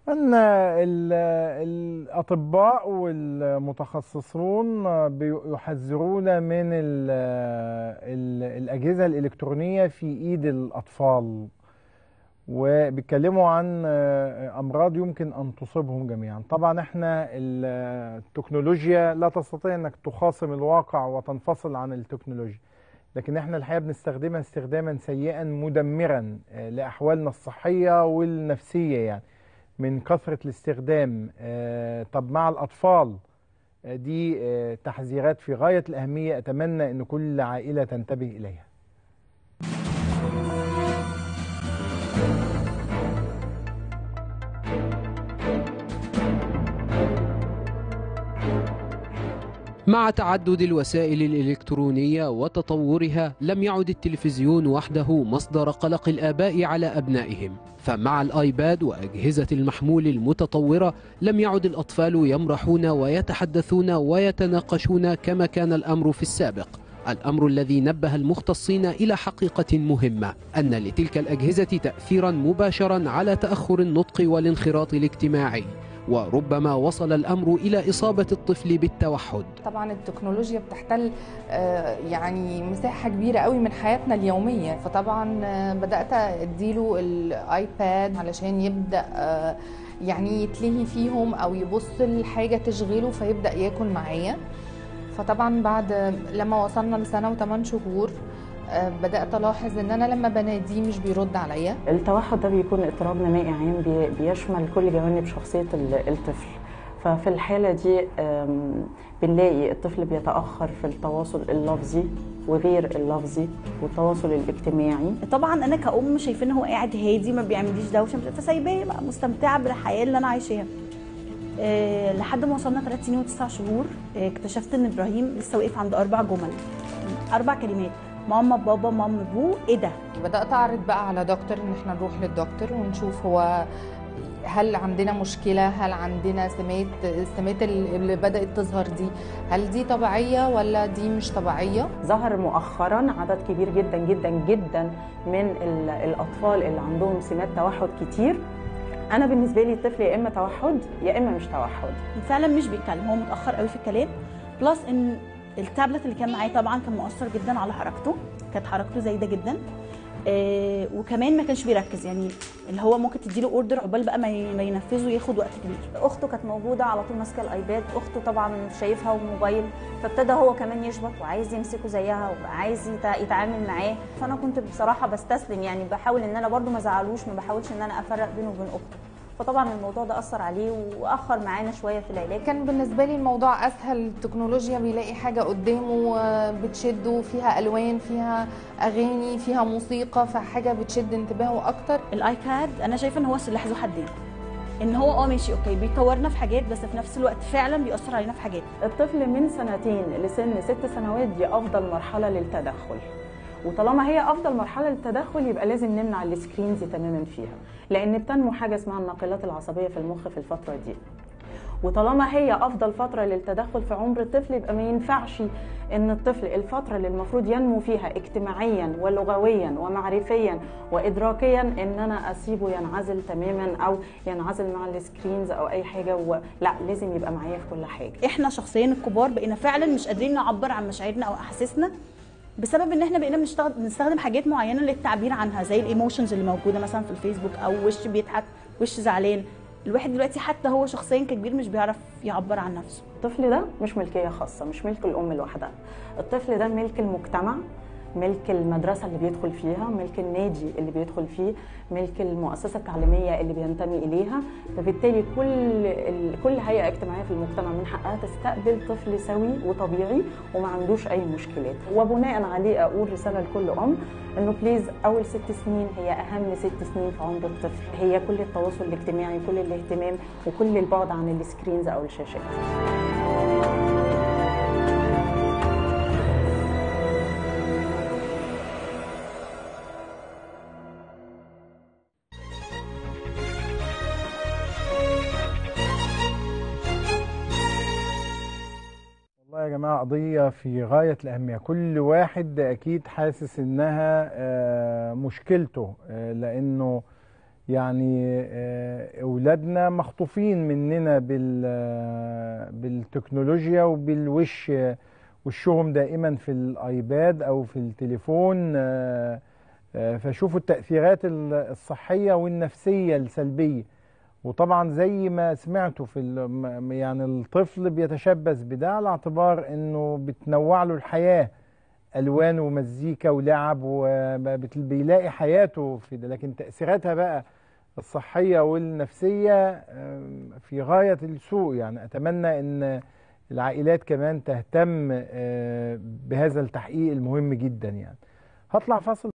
أن ال- الأطباء والمتخصصون بيحذرون من ال ال الأجهزة الإلكترونية في إيد الأطفال وبيتكلموا عن أمراض يمكن أن تصيبهم جميعا طبعا احنا التكنولوجيا لا تستطيع أنك تخاصم الواقع وتنفصل عن التكنولوجيا لكن احنا الحقيقة بنستخدمها استخداما سيئا مدمرا لأحوالنا الصحية والنفسية يعني من كثرة الاستخدام آه، طب مع الأطفال آه، دي آه، تحذيرات في غاية الأهمية أتمنى أن كل عائلة تنتبه إليها مع تعدد الوسائل الإلكترونية وتطورها لم يعد التلفزيون وحده مصدر قلق الآباء على أبنائهم فمع الآيباد وأجهزة المحمول المتطورة لم يعد الأطفال يمرحون ويتحدثون ويتناقشون كما كان الأمر في السابق الأمر الذي نبه المختصين إلى حقيقة مهمة أن لتلك الأجهزة تأثيرا مباشرا على تأخر النطق والانخراط الاجتماعي وربما وصل الأمر إلى إصابة الطفل بالتوحد طبعا التكنولوجيا بتحتل آه، يعني مساحة كبيرة قوي من حياتنا اليومية فطبعا آه، بدأت اديله الايباد علشان يبدأ آه، يعني يتلهي فيهم او يبص لحاجة تشغله فيبدأ ياكل معايا فطبعا بعد لما وصلنا لسنة وثمان شهور آه، بدأت ألاحظ إن أنا لما بناديه مش بيرد عليا التوحد ده بيكون اضطراب نمائي عام بي- بيشمل كل جوانب شخصية ال- الطفل ففي الحالة دي آم، بنلاقي الطفل بيتأخر في التواصل اللفظي وغير اللفظي والتواصل الاجتماعي طبعا انا كأم شايفاه ان هو قاعد هادي ما بيعمليش دوشه فسايباه بقى مستمتعه بالحياه اللي انا عايشاها أه لحد ما وصلنا 3 سنين وتسع شهور آه، اكتشفت ان ابراهيم لسه واقف عند اربع جمل اربع كلمات ماما بابا ماما بو ايه ده بدأت أعرض بقى على دكتور إن إحنا نروح للدكتور ونشوف هو هل عندنا مشكلة هل عندنا سمات السمات اللي بدأت تظهر دي هل دي طبيعية ولا دي مش طبيعية ظهر مؤخرا عدد كبير جدا جدا جدا من ال- الأطفال اللي عندهم سمات توحد كتير أنا بالنسبة لي الطفل يا إما توحد يا إما مش توحد فعلا مش بيتكلم هو متاخر قوي في الكلام بلس ان التابلت اللي كان معايا طبعا كان مؤثر جدا على حركته كانت حركته زايده جدا آه وكمان ما كانش بيركز يعني اللي هو ممكن تديله اوردر عقبال بقى ما ي- ما ينفذه ياخد وقت كبير اخته كانت موجوده على طول ماسكه الايباد اخته طبعا شايفها وموبايل فابتدى هو كمان يشبط وعايز يمسكه زيها وعايز يتع- يتعامل معاه فانا كنت بصراحه بستسلم يعني بحاول ان انا برضو ما ازعلوش ما بحاولش ان انا افرق بينه وبين اخته فطبعا الموضوع ده اثر عليه واخر معانا شويه في العلاج كان بالنسبة لي الموضوع أسهل التكنولوجيا بيلاقي حاجة قدامه آه، بتشده فيها ألوان فيها أغاني فيها موسيقى فحاجة بتشد انتباهه أكتر الايباد انا شايفه ان هو سلاح ذو حدين ان هو اه ماشي اوكي بيطورنا في حاجات بس في نفس الوقت فعلا بيأثر علينا في حاجات الطفل من سنتين لسن ست سنوات دي افضل مرحله للتدخل وطالما هي افضل مرحله للتدخل يبقى لازم نمنع السكرينز تماما فيها لان بتنمو حاجه اسمها الناقلات العصبيه في المخ في الفتره دي وطالما هي افضل فتره للتدخل في عمر الطفل يبقى ما ينفعش ان الطفل الفتره اللي المفروض ينمو فيها اجتماعيا ولغويا ومعرفيا وادراكيا ان انا اسيبه ينعزل تماما او ينعزل مع السكرينز او اي حاجه و... لا لازم يبقى معايا في كل حاجه احنا شخصيا الكبار بقينا فعلا مش قادرين نعبر عن مشاعرنا او احاسيسنا بسبب ان احنا بقينا بنشتغل بنستخدم حاجات معينه للتعبير عنها زي الايموشنز اللي موجوده مثلا في الفيسبوك او وش بيضحك وش زعلان الواحد دلوقتي حتى هو شخصيا ككبير مش بيعرف يعبر عن نفسه الطفل ده مش ملكيه خاصه مش ملك الام لوحدها الطفل ده ملك المجتمع ملك المدرسة اللي بيدخل فيها ملك النادي اللي بيدخل فيه ملك المؤسسة التعليمية اللي بينتمي إليها فبالتالي كل ال- كل هيئة اجتماعية في المجتمع من حقها تستقبل طفل سوي وطبيعي وما عندوش أي مشكلات وبناء عليه أقول رسالة لكل أم إنه بليز أول ست سنين هي أهم ست سنين في عمر الطفل هي كل التواصل الاجتماعي كل الاهتمام وكل البعد عن السكرينز أو الشاشات والله يا جماعة قضية في غاية الأهمية كل واحد أكيد حاسس إنها آه، مشكلته آه، لأنه يعني آه، أولاد اولادنا مخطوفين مننا بال بالتكنولوجيا وبالوش وشهم دائما في الايباد او في التليفون آه، آه، فشوفوا التاثيرات ال- الصحيه والنفسيه السلبيه وطبعا زي ما سمعتوا في ال- م- يعني الطفل بيتشبث بده على اعتبار انه بتنوع له الحياه الوان ومزيكا ولعب وبيلاقي حياته في ده لكن تاثيراتها بقى الصحيه والنفسيه آم، في غايه السوء يعني اتمنى ان العائلات كمان تهتم آه، بهذا التحقيق المهم جدا يعني هطلع فاصل